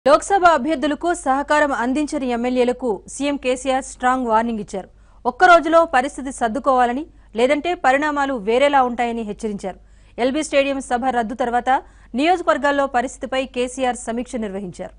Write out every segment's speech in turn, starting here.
లోక్సభ అభ్యర్థులకు సహకారం అందించని ఎమ్మెల్యేలకు సీఎం కేసీఆర్ స్ట్రాంగ్ వార్నింగ్ ఇచ్చారు ఒక్క రోజులో పరిస్థితి సర్దుకోవాలని లేదంటే పరిణామాలు వేరేలా ఉంటాయని హెచ్చరించారు ఎల్బీ స్టేడియం సభ రద్దు తర్వాత నియోజకవర్గాల్లో పరిస్థితిపై కేసీఆర్ సమీక్ష నిర్వహించారు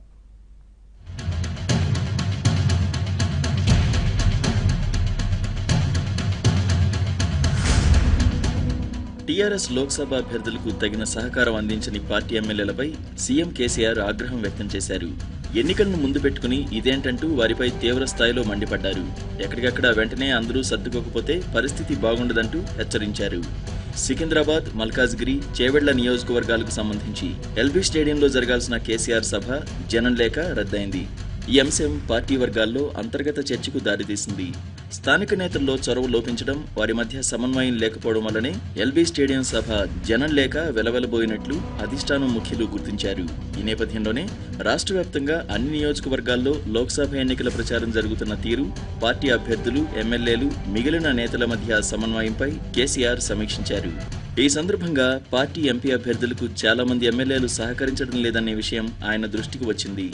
టీఆర్ఎస్ లోక్సభ అభ్యర్థులకు తగిన సహకారం అందించని పార్టీ ఎమ్మెల్యేలపై సీఎం కేసీఆర్ ఆగ్రహం వ్యక్తం చేశారు ఎన్నికలను ముందు పెట్టుకుని ఇదేంటంటూ వారిపై తీవ్ర స్థాయిలో మండిపడ్డారు ఎక్కడికక్కడ వెంటనే అందరూ సర్దుకోకపోతే పరిస్థితి బాగుండదంటూ హెచ్చరించారు సికింద్రాబాద్ మల్కాజ్గిరి చేవెళ్ల నియోజకవర్గాలకు సంబంధించి ఎల్బీ స్టేడియంలో జరగాల్సిన కేసీఆర్ సభ జనం లేక రద్దయింది ఈ అంశం పార్టీ వర్గాల్లో అంతర్గత చర్చకు దారితీసింది స్థానిక నేతల్లో చొరవ లోపించడం వారి మధ్య సమన్వయం లేకపోవడం వల్లనే ఎల్బీ స్టేడియం సభ జనం లేక వెలవెలబోయినట్లు అధిష్టానం ముఖ్యులు గుర్తించారు ఈ నేపథ్యంలోనే రాష్ట్ర వ్యాప్తంగా అన్ని నియోజకవర్గాల్లో లోక్సభ ఎన్నికల ప్రచారం జరుగుతున్న తీరు పార్టీ అభ్యర్థులు ఎమ్మెల్యేలు మిగిలిన నేతల మధ్య సమన్వయంపై కేసీఆర్ సమీక్షించారు ఈ సందర్భంగా పార్టీ ఎంపీ అభ్యర్థులకు చాలా మంది ఎమ్మెల్యేలు సహకరించడం లేదనే విషయం ఆయన దృష్టికి వచ్చింది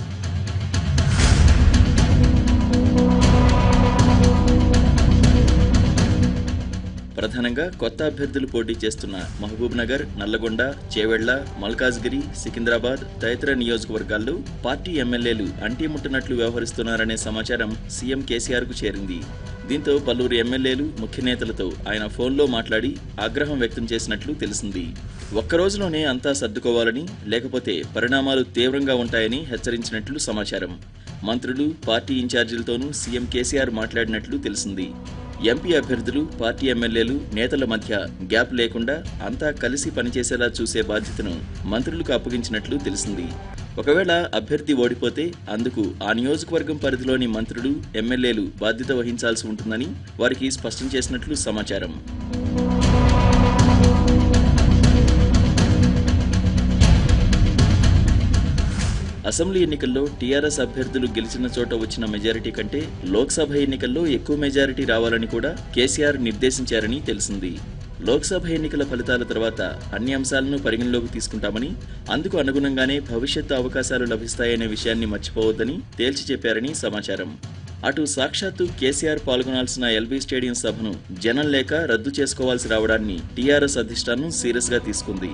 ప్రధానంగా కొత్త అభ్యర్థులు పోటీ చేస్తున్న మహబూబ్ నగర్ నల్లగొండ చేవెళ్ల మల్కాజ్గిరి సికింద్రాబాద్ తదితర నియోజకవర్గాల్లో పార్టీ ఎమ్మెల్యేలు అంటిముట్టనట్లు వ్యవహరిస్తున్నారనే సమాచారం సీఎం కేసీఆర్ కు చేరింది దీంతో పలువురు ఎమ్మెల్యేలు ముఖ్య నేతలతో ఆయన ఫోన్లో మాట్లాడి ఆగ్రహం వ్యక్తం చేసినట్లు తెలిసింది ఒక్క రోజులోనే అంతా సర్దుకోవాలని లేకపోతే పరిణామాలు తీవ్రంగా ఉంటాయని హెచ్చరించినట్లు సమాచారం మంత్రులు పార్టీ ఇన్ఛార్జీలతోనూ సీఎం కేసీఆర్ మాట్లాడినట్లు తెలిసింది ఎంపీ అభ్యర్థులు పార్టీ ఎమ్మెల్యేలు నేతల మధ్య గ్యాప్ లేకుండా అంతా కలిసి పనిచేసేలా చూసే బాధ్యతను మంత్రులకు అప్పగించినట్లు తెలిసింది ఒకవేళ అభ్యర్థి ఓడిపోతే అందుకు ఆ నియోజకవర్గం పరిధిలోని మంత్రులు ఎమ్మెల్యేలు బాధ్యత వహించాల్సి ఉంటుందని వారికి స్పష్టం చేసినట్లు సమాచారం అసెంబ్లీ ఎన్నికల్లో టీఆర్ఎస్ అభ్యర్థులు గెలిచిన చోట వచ్చిన మెజారిటీ కంటే లోక్సభ ఎన్నికల్లో ఎక్కువ మెజారిటీ రావాలని కూడా కేసీఆర్ నిర్దేశించారని తెలిసింది లోక్సభ ఎన్నికల ఫలితాల తర్వాత అన్ని అంశాలను పరిగణలోకి తీసుకుంటామని అందుకు అనుగుణంగానే భవిష్యత్తు అవకాశాలు లభిస్తాయనే విషయాన్ని మర్చిపోవద్దని తేల్చి చెప్పారని సమాచారం అటు సాక్షాత్తు కేసీఆర్ పాల్గొనాల్సిన ఎల్బీ స్టేడియం సభను జనం లేక రద్దు చేసుకోవాల్సి రావడాన్ని టీఆర్ఎస్ అధిష్టానం సీరియస్ గా తీసుకుంది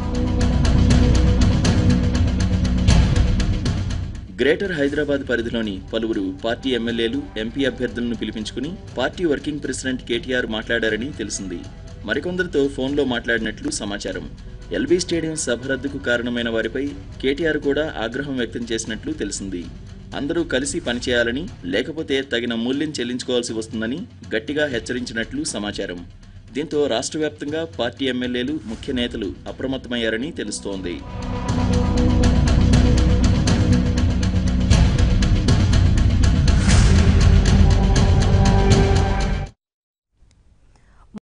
గ్రేటర్ హైదరాబాద్ పరిధిలోని పలువురు పార్టీ ఎమ్మెల్యేలు ఎంపీ అభ్యర్థులను పిలిపించుకుని పార్టీ వర్కింగ్ ప్రెసిడెంట్ కేటీఆర్ మాట్లాడారని తెలిసింది మరికొందరితో ఫోన్లో మాట్లాడినట్లు సమాచారం ఎల్బీ స్టేడియం సభ రద్దుకు కారణమైన వారిపై కేటీఆర్ కూడా ఆగ్రహం వ్యక్తం చేసినట్లు తెలిసింది అందరూ కలిసి పనిచేయాలని లేకపోతే తగిన మూల్యం చెల్లించుకోవాల్సి వస్తుందని గట్టిగా హెచ్చరించినట్లు సమాచారం దీంతో రాష్ట్ర వ్యాప్తంగా పార్టీ ఎమ్మెల్యేలు ముఖ్య నేతలు అప్రమత్తమయ్యారని తెలుస్తోంది